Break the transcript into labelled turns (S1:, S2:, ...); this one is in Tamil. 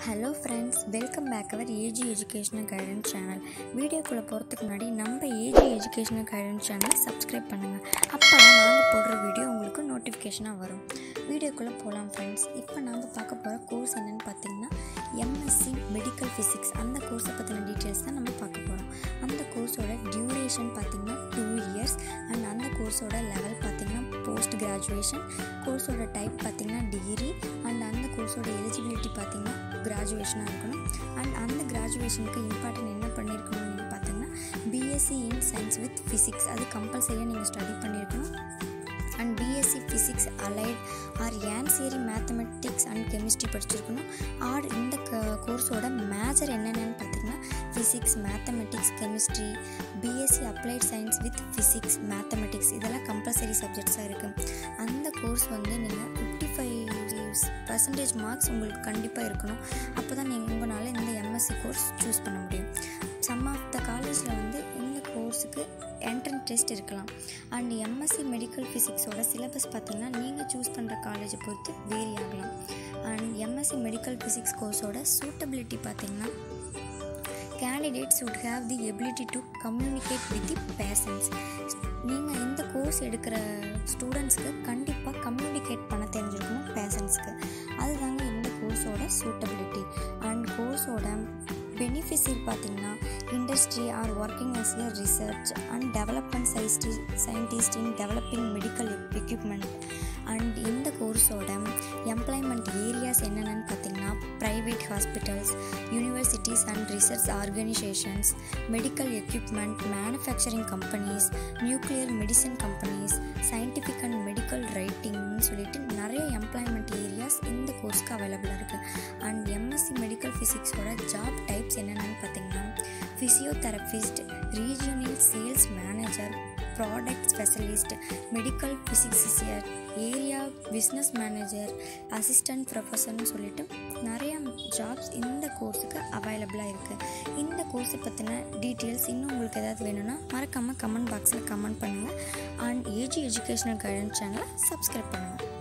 S1: hello friends welcome back our AG educational guidance channel வீடியோக்குள்ளே போகிறதுக்கு முன்னாடி நம்ம ஏஜி எஜுகேஷனல் கைடன்ஸ் சேனலை சப்ஸ்கிரைப் பண்ணுங்கள் அப்போ தான் நாங்கள் போடுற வீடியோ உங்களுக்கு நோட்டிஃபிகேஷனாக வரும் வீடியோக்குள்ளே போகலாம் ஃப்ரெண்ட்ஸ் இப்போ நாங்கள் பார்க்க போகிற கோர்ஸ் என்னென்னு பார்த்தீங்கன்னா எம்எஸ்சி மெடிக்கல் ஃபிசிக்ஸ் அந்த கோர்ஸை பற்றின டீட்டெயில்ஸ் தான் நம்ம பார்க்க போகிறோம் அந்த கோர்ஸோட டியூரேஷன் பார்த்தீங்கன்னா டூ இயர்ஸ் அண்ட் அந்த கோர்ஸோட லெவல் பார்த்தீங்கன்னா போஸ்ட் கிராஜுவேஷன் கோர்ஸோட டைப் பார்த்தீங்கன்னா டிகிரி அண்ட் அந்த கோர்ஸோட எலிஜிபிலிட்டி பார்த்தீங்கன்னா கிராஜுவேஷனாக இருக்கணும் அண்ட் அந்த கிராஜுவேஷனுக்கு இம்பார்ட்டன்ட் என்ன பண்ணியிருக்கணும் நீங்கள் பார்த்தீங்கன்னா BSc in science with physics அது கம்பல்சரியாக நீங்கள் ஸ்டடி பண்ணியிருக்கணும் and BSc physics allied or ancillary mathematics and chemistry படிச்சிருக்கணும் ஆர் இந்த கோர்ஸோட மேஜர் என்னென்னு பார்த்தீங்கன்னா physics mathematics chemistry BSc applied science with physics mathematics இதெல்லாம் கம்பல்சரி சப்ஜெக்ட்ஸாக இருக்குது அந்த கோர்ஸ் வந்து நீங்கள் ஃபிஃப்டி ஃபைவ் பர்சன்டேஜ் மார்க்ஸ் உங்களுக்கு கண்டிப்பாக இருக்கணும் அப்போ தான் நீங்கள் உங்களால் இந்த எம்எஸ்சி கோர்ஸ் சூஸ் பண்ண முடியும் சம் ஆஃப் த காலேஜில் வந்து இந்த கோர்ஸுக்கு என்ட்ரன்ஸ் டெஸ்ட் இருக்கலாம் அண்ட் எம்எஸ்சி மெடிக்கல் ஃபிசிக்ஸோட சிலபஸ் பார்த்தீங்கன்னா நீங்கள் சூஸ் பண்ணுற காலேஜை பொறுத்து வேரி ஆகலாம் அண்ட் எம்எஸ்சி மெடிக்கல் ஃபிசிக்ஸ் கோர்ஸோட சூட்டபிலிட்டி பார்த்தீங்கன்னா candidates would have the ability to communicate with the patients நீங்கள் இந்த கோர்ஸ் எடுக்கிற ஸ்டூடெண்ட்ஸ்க்கு கண்டிப்பாக கம்யூனிகேட் பண்ண தெரிஞ்சிருக்கணும் பேஷன்ஸ்க்கு அதுதாங்க இந்த கோர்ஸோட சூட்டபிலிட்டி அண்ட் கோர்ஸோட பெனிஃபிட்ஸ் பார்த்தீங்கன்னா industry or working as a research and development சைஸ்டி scientist in developing medical equipment and இந்த கோர்ஸோட எம்ப்ளாய்மெண்ட் ஏரியாஸ் என்னென்னு பார்த்தீங்கன்னா private hospitals universities and research organisations medical equipment manufacturing companies nuclear medicine companies scientific and medical ரைட்டிங்னு சொல்லிட்டு நிறைய எம்ப்ளாய்மெண்ட் ஏரியாஸ் இந்த கோர்ஸ்க்கு அவைலபிளாக இருக்குது அண்ட் எம்எஸ்சி மெடிக்கல் ஃபிசிக்ஸோட ஜாப் டைப்ஸ் என்னென்னு பார்த்தீங்கன்னா physiotherapist regional sales manager product specialist medical ஃபிசிக்ஸியர் ஏரியா பிஸ்னஸ் மேனேஜர் அசிஸ்டன்ட் ப்ரொஃபஸர்னு சொல்லிட்டு நிறைய ஜாப்ஸ் இந்த கோர்ஸுக்கு அவைலபிளாக இருக்குது இந்த கோர்ஸை பற்றின டீட்டெயில்ஸ் இன்னும் உங்களுக்கு ஏதாவது வேணும்னா மறக்காமல் கமெண்ட் பாக்ஸில் கமெண்ட் பண்ணுங்கள் அண்ட் ஏஜி எஜுகேஷனல் கைடன்ஸ் சேனலை சப்ஸ்கிரைப் பண்ணுங்கள்